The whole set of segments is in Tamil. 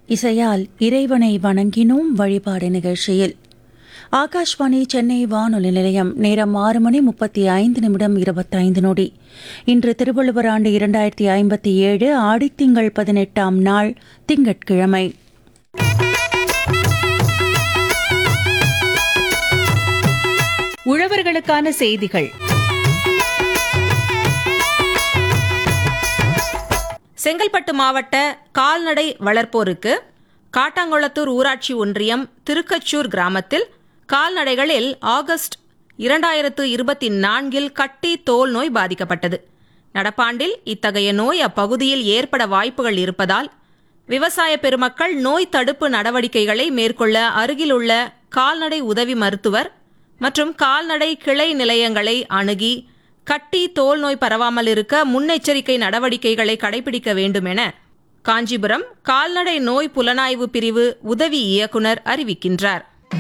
இசையால் இறைவனை வணங்கினோம் வழிபாடு நிகழ்ச்சியில் ஆகாஷ்வாணி சென்னை வானொலி நிலையம் நேரம் ஆறு மணி முப்பத்தி ஐந்து நிமிடம் இருபத்தைந்து நொடி இன்று திருவள்ளுவர் ஆண்டு இரண்டாயிரத்தி ஐம்பத்தி ஏழு ஆடித்திங்கள் பதினெட்டாம் நாள் திங்கட்கிழமை உழவர்களுக்கான செய்திகள் செங்கல்பட்டு மாவட்ட கால்நடை வளர்ப்போருக்கு காட்டாங்குளத்தூர் ஊராட்சி ஒன்றியம் திருக்கச்சூர் கிராமத்தில் கால்நடைகளில் ஆகஸ்ட் இரண்டாயிரத்து இருபத்தி நான்கில் கட்டி தோல் நோய் பாதிக்கப்பட்டது நடப்பாண்டில் இத்தகைய நோய் அப்பகுதியில் ஏற்பட வாய்ப்புகள் இருப்பதால் விவசாய பெருமக்கள் நோய் தடுப்பு நடவடிக்கைகளை மேற்கொள்ள அருகிலுள்ள கால்நடை உதவி மருத்துவர் மற்றும் கால்நடை கிளை நிலையங்களை அணுகி கட்டி தோல் நோய் பரவாமல் இருக்க முன்னெச்சரிக்கை நடவடிக்கைகளை கடைபிடிக்க வேண்டும் என காஞ்சிபுரம் கால்நடை நோய் புலனாய்வு பிரிவு உதவி இயக்குனர் அறிவிக்கின்றார்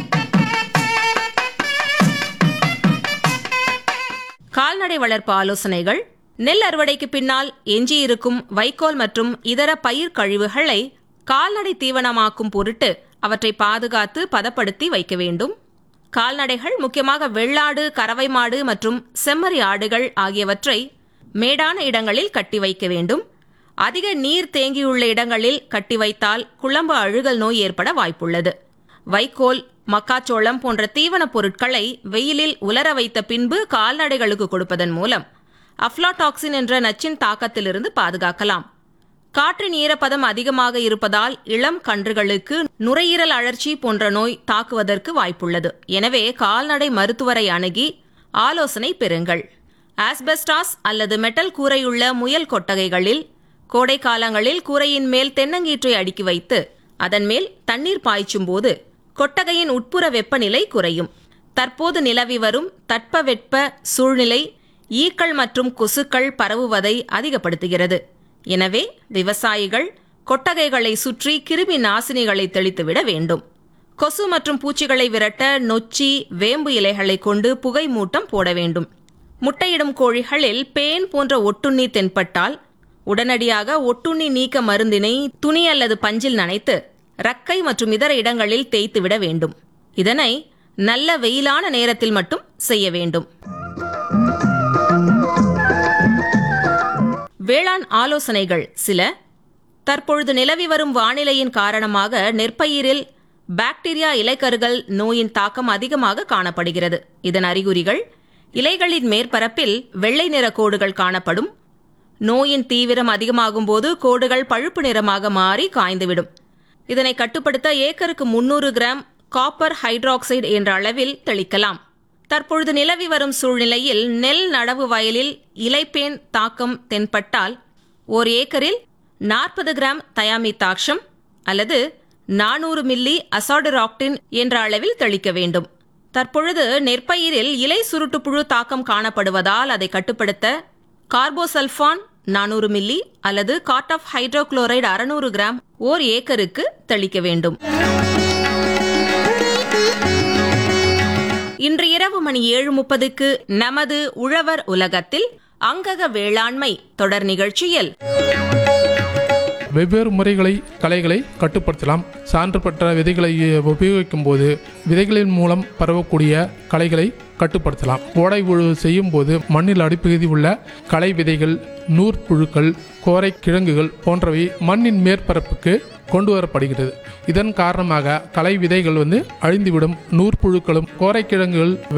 கால்நடை வளர்ப்பு ஆலோசனைகள் நெல் அறுவடைக்கு பின்னால் எஞ்சியிருக்கும் வைக்கோல் மற்றும் இதர பயிர் கழிவுகளை கால்நடை தீவனமாக்கும் பொருட்டு அவற்றை பாதுகாத்து பதப்படுத்தி வைக்க வேண்டும் கால்நடைகள் முக்கியமாக வெள்ளாடு கறவை மாடு மற்றும் செம்மறி ஆடுகள் ஆகியவற்றை மேடான இடங்களில் கட்டி வைக்க வேண்டும் அதிக நீர் தேங்கியுள்ள இடங்களில் கட்டி வைத்தால் குழம்பு அழுகல் நோய் ஏற்பட வாய்ப்புள்ளது வைக்கோல் மக்காச்சோளம் போன்ற தீவனப் பொருட்களை வெயிலில் உலர வைத்த பின்பு கால்நடைகளுக்கு கொடுப்பதன் மூலம் அஃப்லாடாக்சின் என்ற நச்சின் தாக்கத்திலிருந்து பாதுகாக்கலாம் காற்றின் ஈரப்பதம் அதிகமாக இருப்பதால் இளம் கன்றுகளுக்கு நுரையீரல் அழற்சி போன்ற நோய் தாக்குவதற்கு வாய்ப்புள்ளது எனவே கால்நடை மருத்துவரை அணுகி ஆலோசனை பெறுங்கள் ஆஸ்பெஸ்டாஸ் அல்லது மெட்டல் கூரையுள்ள முயல் கொட்டகைகளில் கோடை காலங்களில் கூரையின் மேல் தென்னங்கீற்றை அடுக்கி வைத்து அதன் மேல் தண்ணீர் பாய்ச்சும் போது கொட்டகையின் உட்புற வெப்பநிலை குறையும் தற்போது நிலவி வரும் தட்பவெட்ப சூழ்நிலை ஈக்கள் மற்றும் கொசுக்கள் பரவுவதை அதிகப்படுத்துகிறது எனவே விவசாயிகள் கொட்டகைகளை சுற்றி கிருமி நாசினிகளை தெளித்துவிட வேண்டும் கொசு மற்றும் பூச்சிகளை விரட்ட நொச்சி வேம்பு இலைகளை கொண்டு புகை மூட்டம் போட வேண்டும் முட்டையிடும் கோழிகளில் பேன் போன்ற ஒட்டுண்ணி தென்பட்டால் உடனடியாக ஒட்டுண்ணி நீக்க மருந்தினை துணி அல்லது பஞ்சில் நனைத்து ரக்கை மற்றும் இதர இடங்களில் தேய்த்துவிட வேண்டும் இதனை நல்ல வெயிலான நேரத்தில் மட்டும் செய்ய வேண்டும் வேளாண் ஆலோசனைகள் சில தற்பொழுது நிலவி வரும் வானிலையின் காரணமாக நெற்பயிரில் பாக்டீரியா இலைக்கருகள் நோயின் தாக்கம் அதிகமாக காணப்படுகிறது இதன் அறிகுறிகள் இலைகளின் மேற்பரப்பில் வெள்ளை நிற கோடுகள் காணப்படும் நோயின் தீவிரம் அதிகமாகும் போது கோடுகள் பழுப்பு நிறமாக மாறி காய்ந்துவிடும் இதனை கட்டுப்படுத்த ஏக்கருக்கு முன்னூறு கிராம் காப்பர் ஹைட்ராக்சைடு என்ற அளவில் தெளிக்கலாம் தற்பொழுது நிலவி வரும் சூழ்நிலையில் நெல் நடவு வயலில் இலைப்பேன் தாக்கம் தென்பட்டால் ஓர் ஏக்கரில் நாற்பது கிராம் தயாமித்தாக்ஷம் அல்லது நானூறு மில்லி அசாடுராக்டின் என்ற அளவில் தெளிக்க வேண்டும் தற்பொழுது நெற்பயிரில் இலை சுருட்டுப்புழு தாக்கம் காணப்படுவதால் அதை கட்டுப்படுத்த கார்போசல்ஃபான் நானூறு மில்லி அல்லது காட் ஆஃப் ஹைட்ரோகுளோரைடு அறுநூறு கிராம் ஓர் ஏக்கருக்கு தெளிக்க வேண்டும் இன்று இரவு மணி ஏழு முப்பதுக்கு நமது உழவர் உலகத்தில் அங்கக வேளாண்மை தொடர் நிகழ்ச்சியில் வெவ்வேறு முறைகளை களைகளை கட்டுப்படுத்தலாம் சான்று பெற்ற விதைகளை உபயோகிக்கும் போது விதைகளின் மூலம் பரவக்கூடிய களைகளை கட்டுப்படுத்தலாம் ஓடை உழவு செய்யும் போது மண்ணில் அடிப்பகுதி உள்ள களை விதைகள் நூற்புழுக்கள் கோரை கிழங்குகள் போன்றவை மண்ணின் மேற்பரப்புக்கு கொண்டு வரப்படுகிறது இதன் காரணமாக களை விதைகள் வந்து அழிந்துவிடும் நூற்புழுக்களும் கோரை கிழங்குகள்